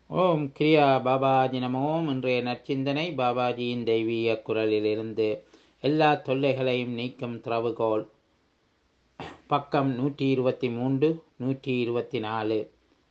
ஓம் கிரியா பாபாஜி நமோம் இன்றைய நற்சிந்தனை பாபாஜியின் தெய்வீக குரலிலிருந்து எல்லா தொல்லைகளையும் நீக்கும் திறவுகோல் பக்கம் நூற்றி இருபத்தி மூன்று நூற்றி இருபத்தி நாலு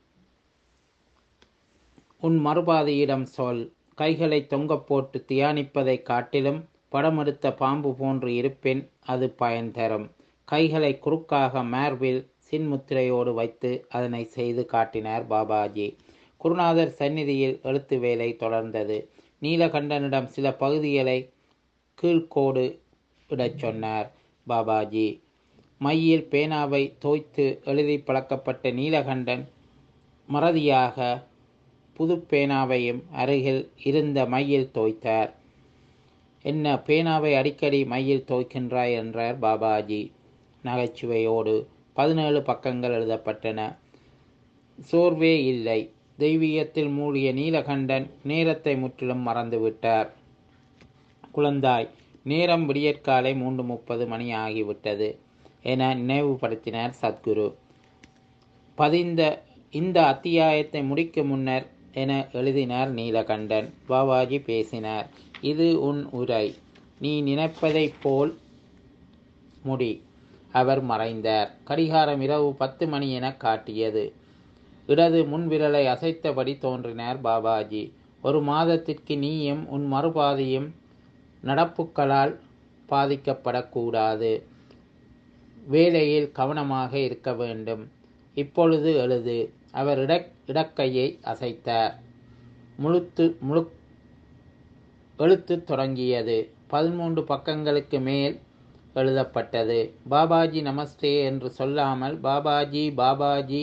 உன் மறுபாதையிடம் சொல் கைகளை தொங்கப் போட்டு தியானிப்பதைக் காட்டிலும் படமெடுத்த பாம்பு போன்று இருப்பின் அது பயன் தரும் கைகளை குறுக்காக மார்பில் சின்முத்திரையோடு வைத்து அதனை செய்து காட்டினார் பாபாஜி குருநாதர் சந்நிதியில் எழுத்து வேலை தொடர்ந்தது நீலகண்டனிடம் சில பகுதிகளை கீழ்கோடு இடச் சொன்னார் பாபாஜி மையில் பேனாவை தோய்த்து எழுதி பழக்கப்பட்ட நீலகண்டன் மறதியாக புது பேனாவையும் அருகில் இருந்த மையில் தோய்த்தார் என்ன பேனாவை அடிக்கடி மையில் தோய்க்கின்றாய் என்றார் பாபாஜி நகைச்சுவையோடு பதினேழு பக்கங்கள் எழுதப்பட்டன சோர்வே இல்லை தெய்வீகத்தில் மூழ்கிய நீலகண்டன் நேரத்தை முற்றிலும் மறந்துவிட்டார் குழந்தாய் நேரம் விடியற்காலை மூன்று முப்பது மணி ஆகிவிட்டது என நினைவுபடுத்தினார் சத்குரு பதிந்த இந்த அத்தியாயத்தை முடிக்கும் முன்னர் என எழுதினார் நீலகண்டன் பாபாஜி பேசினார் இது உன் உரை நீ நினைப்பதைப் போல் முடி அவர் மறைந்தார் கடிகாரம் இரவு பத்து மணி என காட்டியது இடது முன்விரலை அசைத்தபடி தோன்றினார் பாபாஜி ஒரு மாதத்திற்கு நீயும் உன் மறுபாதையும் நடப்புகளால் பாதிக்கப்படக்கூடாது வேலையில் கவனமாக இருக்க வேண்டும் இப்பொழுது எழுது அவர் இடக் இடக்கையை அசைத்தார் முழுத்து முழு எழுத்து தொடங்கியது பதிமூன்று பக்கங்களுக்கு மேல் எழுதப்பட்டது பாபாஜி நமஸ்தே என்று சொல்லாமல் பாபாஜி பாபாஜி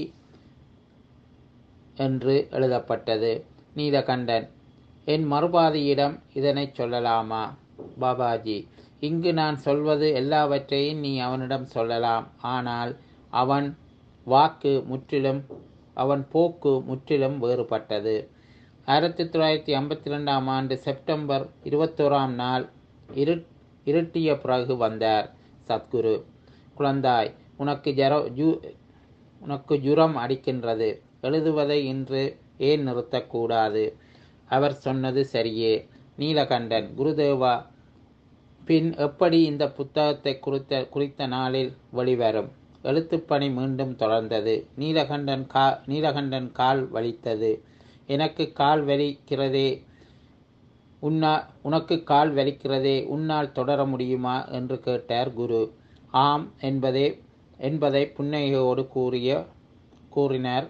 என்று எழுதப்பட்டது நீலகண்டன் என் மறுபாதியிடம் இதனை சொல்லலாமா பாபாஜி இங்கு நான் சொல்வது எல்லாவற்றையும் நீ அவனிடம் சொல்லலாம் ஆனால் அவன் வாக்கு முற்றிலும் அவன் போக்கு முற்றிலும் வேறுபட்டது ஆயிரத்தி தொள்ளாயிரத்தி ஐம்பத்தி ரெண்டாம் ஆண்டு செப்டம்பர் இருபத்தோராம் நாள் இரு இருட்டிய பிறகு வந்தார் சத்குரு குழந்தாய் உனக்கு ஜர ஜூ உனக்கு ஜுரம் அடிக்கின்றது எழுதுவதை இன்று ஏன் நிறுத்தக்கூடாது அவர் சொன்னது சரியே நீலகண்டன் குருதேவா பின் எப்படி இந்த புத்தகத்தை குறித்த குறித்த நாளில் வெளிவரும் எழுத்துப்பணி மீண்டும் தொடர்ந்தது நீலகண்டன் கா நீலகண்டன் கால் வலித்தது எனக்கு கால் வலிக்கிறதே உன்னா உனக்கு கால் வலிக்கிறதே உன்னால் தொடர முடியுமா என்று கேட்டார் குரு ஆம் என்பதே என்பதை புன்னகையோடு கூறிய கூறினார்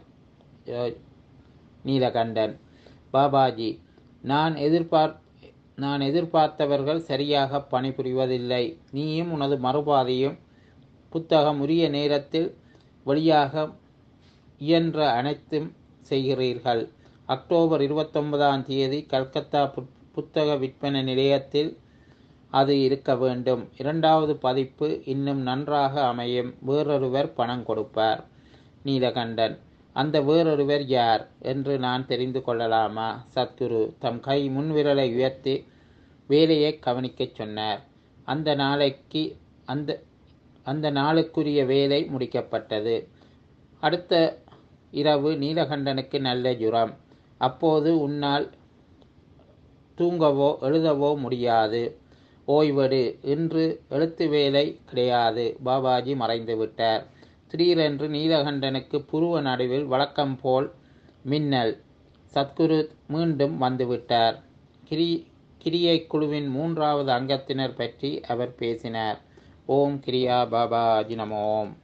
நீலகண்டன் பாபாஜி நான் எதிர்பார்த்த நான் எதிர்பார்த்தவர்கள் சரியாக பணிபுரிவதில்லை நீயும் உனது மறுபாதையும் புத்தகம் உரிய நேரத்தில் வழியாக இயன்ற அனைத்தும் செய்கிறீர்கள் அக்டோபர் இருபத்தொன்பதாம் தேதி கல்கத்தா புத்தக விற்பனை நிலையத்தில் அது இருக்க வேண்டும் இரண்டாவது பதிப்பு இன்னும் நன்றாக அமையும் வேறொருவர் பணம் கொடுப்பார் நீலகண்டன் அந்த வேறொருவர் யார் என்று நான் தெரிந்து கொள்ளலாமா சத்குரு தம் கை முன்விரலை உயர்த்தி வேலையை கவனிக்கச் சொன்னார் அந்த நாளைக்கு அந்த அந்த நாளுக்குரிய வேலை முடிக்கப்பட்டது அடுத்த இரவு நீலகண்டனுக்கு நல்ல ஜுரம் அப்போது உன்னால் தூங்கவோ எழுதவோ முடியாது ஓய்வெடு இன்று எழுத்து வேலை கிடையாது பாபாஜி மறைந்து விட்டார் திடீரென்று நீலகண்டனுக்கு புருவ நடுவில் வழக்கம் போல் மின்னல் சத்குரு மீண்டும் வந்துவிட்டார் கிரி கிரியை குழுவின் மூன்றாவது அங்கத்தினர் பற்றி அவர் பேசினார் ஓம் கிரியா பாபாஜி நமோம்